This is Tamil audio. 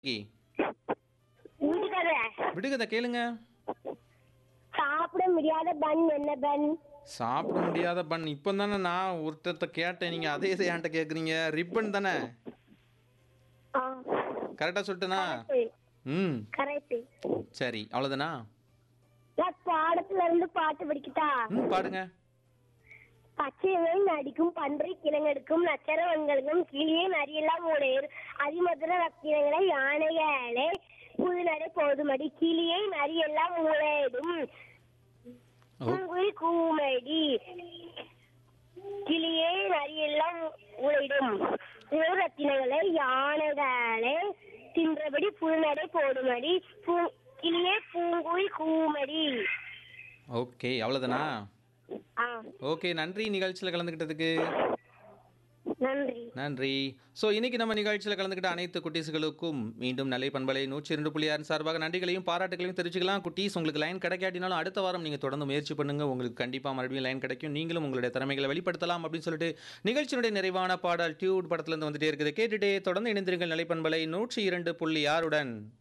விடுகதை விடுகதை கேளுங்க சாப்பிட முடியாத பன் என்ன பன் சாப்பிட முடியாத பன் இப்போ தானே நான் ஒருத்தர்கிட்ட கேட்டேன் நீங்கள் அதே இதை என்கிட்ட கேட்குறீங்க ரிப்பன் தானே ஆ கரெக்டாக சொல்லிட்டேனா ம் கரெக்ட் சரி அவ்வளோதானா நான் பாடத்துல இருந்து பாட்டு படிக்கிட்டா ம் பாடுங்க பச்சையவை நடிக்கும் பன்றி கிழங்கெடுக்கும் நச்சரவங்களுக்கும் கிளியே நரியெல்லாம் உடையர் அதிமதுர ரத்தினங்களை யானைகளே புதுநடை போதுமடி கிளியை நரியெல்லாம் உழைடும் ஓ பூங்குயில் கூமடி கிளியே நரியெல்லாம் உழைடும் ரத்தினங்களை யானைகளே தின்றபடி புதுநடை போடுமடி பூ கிளியே பூங்குயில் கூமடி ஓகே அவ்வளோதானா ஆ ஓகே நன்றி நிகழ்ச்சியில் கலந்துக்கிட்டதுக்கு நன்றி நன்றி ஸோ இன்னைக்கு நம்ம நிகழ்ச்சியில் கலந்துக்கிட்ட அனைத்து குட்டீஸ்களுக்கும் மீண்டும் நிலை பண்பலை நூற்றி இரண்டு புள்ளி ஆறு சார்பாக நன்றிகளையும் பாராட்டுகளையும் தெரிஞ்சுக்கலாம் குட்டீஸ் உங்களுக்கு லைன் கிடைக்காட்டினாலும் அடுத்த வாரம் நீங்கள் தொடர்ந்து முயற்சி பண்ணுங்க உங்களுக்கு கண்டிப்பாக மறுபடியும் லைன் கிடைக்கும் நீங்களும் உங்களுடைய திறமைகளை வெளிப்படுத்தலாம் அப்படின்னு சொல்லிட்டு நிகழ்ச்சியினுடைய நிறைவான பாடல் டியூட் படத்துலேருந்து வந்துட்டே இருக்குது கேட்டுட்டே தொடர்ந்து இணைந்திருங்கள் நிலை பண்பலை நூற்றி இரண்டு புள்ளி ஆறுடன்